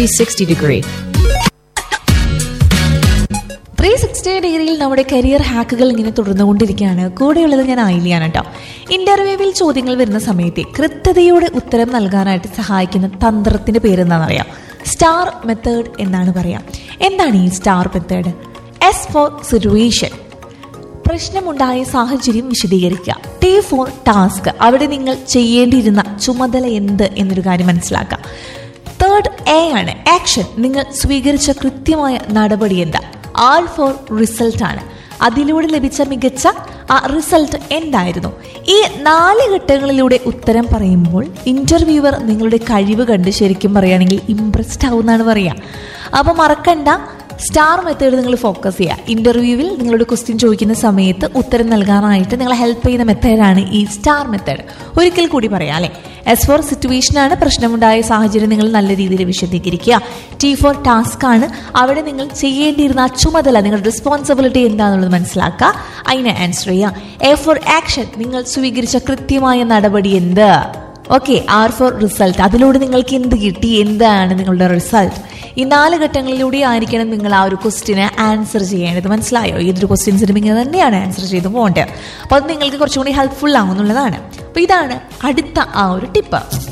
360 degree. Three sixty ഡിഗ്രിയിൽ നമ്മുടെ career ഹാക്കുകൾ ഇങ്ങനെ തുടർന്നുകൊണ്ടിരിക്കുകയാണ് കൂടെയുള്ളത് ഞാൻ ആയില്യാണ് കേട്ടോ ഇന്റർവ്യൂവിൽ ചോദ്യങ്ങൾ വരുന്ന സമയത്ത് കൃത്യതയോടെ ഉത്തരം നൽകാനായിട്ട് സഹായിക്കുന്ന തന്ത്രത്തിന്റെ പേരെന്താണെന്നറിയാം സ്റ്റാർ മെത്തേഡ് എന്നാണ് പറയാം എന്താണ് ഈ star method S for situation പ്രശ്നമുണ്ടായ സാഹചര്യം വിശദീകരിക്കുക ടി ഫോർ ടാസ്ക് അവിടെ നിങ്ങൾ ചെയ്യേണ്ടിയിരുന്ന ചുമതല എന്ത് എന്നൊരു കാര്യം മനസ്സിലാക്കുക തേർഡ് എ ആണ് ആക്ഷൻ നിങ്ങൾ സ്വീകരിച്ച കൃത്യമായ നടപടി എന്താ ആർ ഫോർ റിസൾട്ട് ആണ് അതിലൂടെ ലഭിച്ച മികച്ച ആ റിസൾട്ട് എന്തായിരുന്നു ഈ നാല് ഘട്ടങ്ങളിലൂടെ ഉത്തരം പറയുമ്പോൾ ഇന്റർവ്യൂവർ നിങ്ങളുടെ കഴിവ് കണ്ട് ശരിക്കും പറയുകയാണെങ്കിൽ ഇംപ്രസ്ഡ് ആവുമെന്നാണ് പറയുക അപ്പോൾ മറക്കണ്ട സ്റ്റാർ മെത്തേഡ് നിങ്ങൾ ഫോക്കസ് ചെയ്യുക ഇന്റർവ്യൂവിൽ നിങ്ങളോട് ക്വസ്റ്റ്യൻ ചോദിക്കുന്ന സമയത്ത് ഉത്തരം നൽകാനായിട്ട് നിങ്ങളെ ഹെൽപ്പ് ചെയ്യുന്ന മെത്തേഡാണ് ഈ സ്റ്റാർ മെത്തേഡ് ഒരിക്കൽ കൂടി പറയാം അല്ലെ എസ് ഫോർ സിറ്റുവേഷൻ ആണ് പ്രശ്നമുണ്ടായ സാഹചര്യം നിങ്ങൾ നല്ല രീതിയിൽ വിശദീകരിക്കുക ടി ഫോർ ടാസ്ക് ആണ് അവിടെ നിങ്ങൾ ചെയ്യേണ്ടിയിരുന്ന ആ ചുമതല നിങ്ങളുടെ റെസ്പോൺസിബിലിറ്റി എന്താണെന്നുള്ളത് മനസ്സിലാക്കുക അതിനെ ആൻസർ ചെയ്യുക എ ഫോർ ആക്ഷൻ നിങ്ങൾ സ്വീകരിച്ച കൃത്യമായ നടപടി എന്ത് ഓക്കെ ആർ ഫോർ റിസൾട്ട് അതിലൂടെ നിങ്ങൾക്ക് എന്ത് കിട്ടി എന്താണ് നിങ്ങളുടെ റിസൾട്ട് ഈ നാല് ഘട്ടങ്ങളിലൂടെ ആയിരിക്കണം നിങ്ങൾ ആ ഒരു ക്വസ്റ്റിനെ ആൻസർ ചെയ്യേണ്ടത് മനസ്സിലായോ ഏതൊരു ക്വസ്റ്റ്യൻസിനും ഇങ്ങനെ തന്നെയാണ് ആൻസർ ചെയ്ത് പോകേണ്ടത് അപ്പോൾ അത് നിങ്ങൾക്ക് കുറച്ചും കൂടി ഹെൽപ്ഫുൾ ആവുന്നുള്ളതാണ് അപ്പോൾ ഇതാണ് അടുത്ത ആ ഒരു ടിപ്പ്